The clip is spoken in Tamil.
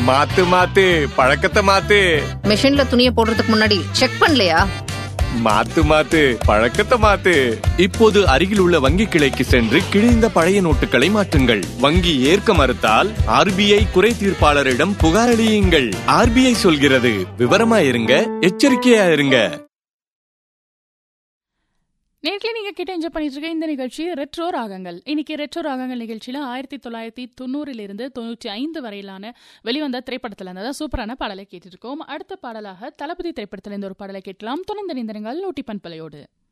மாத்து மாத்து பழக்கத்தை மாத்து மிஷின்ல துணியை போடுறதுக்கு முன்னாடி செக் பண்ணலையா மாத்து மாத்து பழக்கத்தை மாத்து இப்போது அருகில் உள்ள வங்கி கிளைக்கு சென்று கிழிந்த பழைய நோட்டுகளை மாற்றுங்கள் வங்கி ஏற்க மறுத்தால் ஆர்பிஐ குறை தீர்ப்பாளரிடம் புகாரளியுங்கள் ஆர்பிஐ சொல்கிறது விவரமா இருங்க எச்சரிக்கையா இருங்க நேர்களை நீங்க கிட்ட என்ஜாய் பண்ணிட்டு இருக்க இந்த நிகழ்ச்சி ரெட்ரோ ராகங்கள் இன்னைக்கு ரெட்ரோ ராகங்கள் நிகழ்ச்சியில ஆயிரத்தி தொள்ளாயிரத்தி தொண்ணூறிலிருந்து தொண்ணூற்றி ஐந்து வரையிலான வெளிவந்த திரைப்படத்துல இருந்ததா சூப்பரான பாடலை கேட்டிருக்கோம் அடுத்த பாடலாக தளபதி திரைப்படத்துல இருந்து ஒரு பாடலை கேட்கலாம் துணைந்த நிந்தனங்கள் லூட்டி பண்பலையோடு